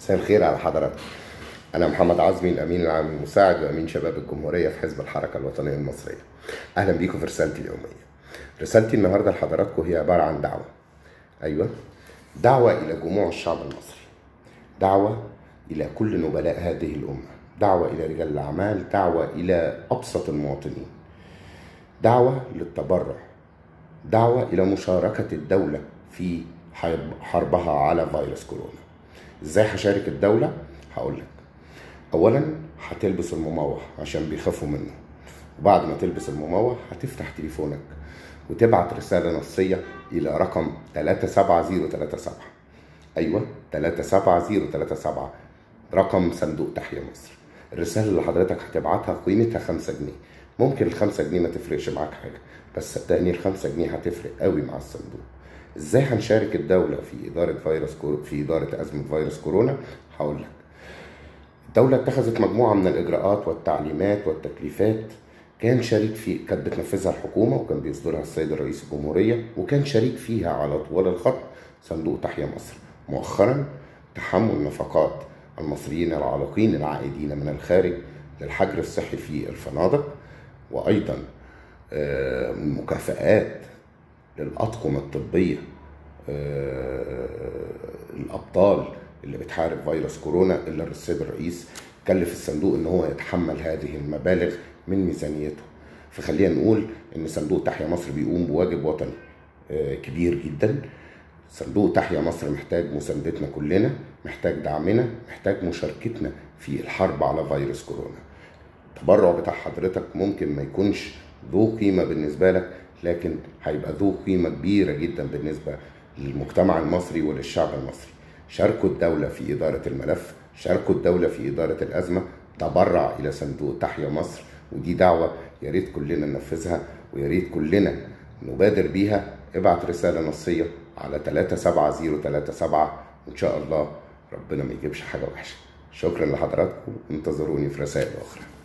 مساء الخير على حضراتكم أنا محمد عزمي الأمين العام المساعد وأمين شباب الجمهورية في حزب الحركة الوطنية المصرية أهلا بيكم في رسالتي اليومية رسالتي النهاردة لحضراتكم هي عبارة عن دعوة أيوة دعوة إلى جموع الشعب المصري دعوة إلى كل نبلاء هذه الأمة دعوة إلى رجال الأعمال دعوة إلى أبسط المواطنين دعوة للتبرع دعوة إلى مشاركة الدولة في حربها على فيروس كورونا ازاي هشارك الدولة هقول لك اولا هتلبس المموه عشان بيخافوا منه وبعد ما تلبس المموه هتفتح تليفونك وتبعت رسالة نصية إلى رقم 37037 أيوة 37037 رقم صندوق تحيا مصر الرسالة اللي حضرتك هتبعتها قيمتها 5 جنيه ممكن ال 5 جنيه ما تفرقش معاك حاجة بس صدقني ال 5 جنيه هتفرق قوي مع الصندوق ازاي هنشارك الدولة في إدارة فيروس كورو... في إدارة أزمة فيروس كورونا هقول لك الدولة اتخذت مجموعة من الإجراءات والتعليمات والتكليفات كان شريك في كانت بتنفذها الحكومة وكان بيصدرها السيد الرئيس الجمهورية وكان شريك فيها على طوال الخط صندوق تحيا مصر مؤخرا تحمل نفقات المصريين العالقين العائدين من الخارج للحجر الصحي في الفنادق وأيضا مكافآت للأطقم الطبية الأبطال اللي بتحارب فيروس كورونا إلا السيد الرئيس كلف الصندوق إن هو يتحمل هذه المبالغ من ميزانيته فخلينا نقول إن صندوق تحيا مصر بيقوم بواجب وطني كبير جدا صندوق تحيا مصر محتاج مساندتنا كلنا محتاج دعمنا محتاج مشاركتنا في الحرب على فيروس كورونا التبرع بتاع حضرتك ممكن ما يكونش ذو قيمة بالنسبة لك لكن هيبقى ذو قيمة كبيرة جدا بالنسبة للمجتمع المصري وللشعب المصري شاركوا الدولة في إدارة الملف شاركوا الدولة في إدارة الأزمة تبرع إلى صندوق تحيا مصر ودي دعوة يا ريت كلنا ننفذها ويا ريت كلنا نبادر بيها ابعت رسالة نصية على 37037 وإن شاء الله ربنا ما يجيبش حاجة وحشة شكرا لحضراتكم انتظروني في رسائل أخرى